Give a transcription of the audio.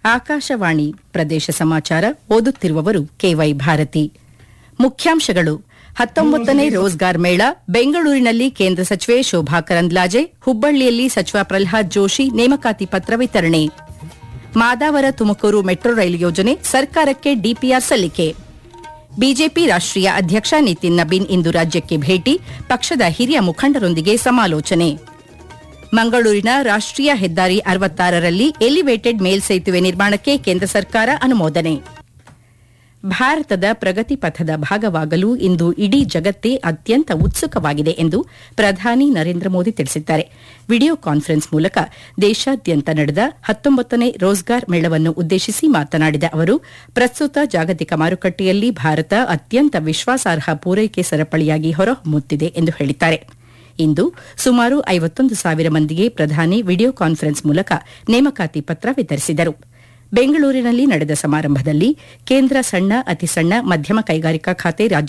ಆಕಾಶವಾಣಿ ಪ್ರದೇಶ ಸಮಾಚಾರ ಓದುತ್ತಿರುವವರು ಕೆವೈ ಭಾರತಿ ಮುಖ್ಯಾಂಶಗಳು ಹತ್ತೊಂಬತ್ತನೇ ರೋಜ್ಗಾರ್ ಮೇಳ ಬೆಂಗಳೂರಿನಲ್ಲಿ ಕೇಂದ್ರ ಸಚಿವೆ ಶೋಭಾ ಕರಂದ್ಲಾಜೆ ಹುಬ್ಬಳ್ಳಿಯಲ್ಲಿ ಸಚಿವ ಪ್ರಲ್ಹಾದ್ ಜೋಶಿ ನೇಮಕಾತಿ ಪತ್ರ ವಿತರಣೆ ಮಾದಾವರ ತುಮಕೂರು ಮೆಟ್ರೋ ರೈಲು ಯೋಜನೆ ಸರ್ಕಾರಕ್ಕೆ ಡಿಪಿಆರ್ ಸಲ್ಲಿಕೆ ಬಿಜೆಪಿ ರಾಷ್ಟೀಯ ಅಧ್ಯಕ್ಷ ನಿತಿನ್ ನಬೀನ್ ಇಂದು ರಾಜ್ಯಕ್ಕೆ ಭೇಟಿ ಪಕ್ಷದ ಹಿರಿಯ ಮುಖಂಡರೊಂದಿಗೆ ಸಮಾಲೋಚನೆ ಮಂಗಳೂರಿನ ರಾಷ್ಟೀಯ ಹೆದ್ದಾರಿ ಅರವತ್ತಾರರಲ್ಲಿ ಎಲಿವೇಟೆಡ್ ಮೇಲ್ಸೇತುವೆ ನಿರ್ಮಾಣಕ್ಕೆ ಕೇಂದ್ರ ಸರ್ಕಾರ ಅನುಮೋದನೆ ಭಾರತದ ಪ್ರಗತಿ ಪಥದ ಭಾಗವಾಗಲು ಇಂದು ಇಡೀ ಜಗತ್ತೇ ಅತ್ಯಂತ ಉತ್ಸುಕವಾಗಿದೆ ಎಂದು ಪ್ರಧಾನಿ ನರೇಂದ್ರ ಮೋದಿ ತಿಳಿಸಿದ್ದಾರೆ ವಿಡಿಯೋ ಕಾನ್ಫರೆನ್ಸ್ ಮೂಲಕ ದೇಶಾದ್ಯಂತ ನಡೆದ ಹತ್ತೊಂಬತ್ತನೇ ರೋಜ್ಗಾರ್ ಮೇಳವನ್ನು ಉದ್ದೇಶಿಸಿ ಮಾತನಾಡಿದ ಅವರು ಪ್ರಸ್ತುತ ಜಾಗತಿಕ ಮಾರುಕಟ್ಟೆಯಲ್ಲಿ ಭಾರತ ಅತ್ಯಂತ ವಿಶ್ವಾಸಾರ್ಹ ಪೂರೈಕೆ ಸರಪಳಿಯಾಗಿ ಹೊರಹೊಮ್ಮುತ್ತಿದೆ ಎಂದು ಹೇಳಿದ್ದಾರೆ ಇಂದು ಸುಮಾರು ಐವತ್ತೊಂದು ಸಾವಿರ ಮಂದಿಗೆ ಪ್ರಧಾನಿ ವಿಡಿಯೋ ಕಾನ್ಫರೆನ್ಸ್ ಮೂಲಕ ನೇಮಕಾತಿ ಪತ್ರ ವಿತರಿಸಿದರು ಬೆಂಗಳೂರಿನಲ್ಲಿ ನಡೆದ ಸಮಾರಂಭದಲ್ಲಿ ಕೇಂದ್ರ ಸಣ್ಣ ಅತಿಸಣ್ಣ ಮಧ್ಯಮ ಕೈಗಾರಿಕಾ ಖಾತೆ ರಾಜ್ಯ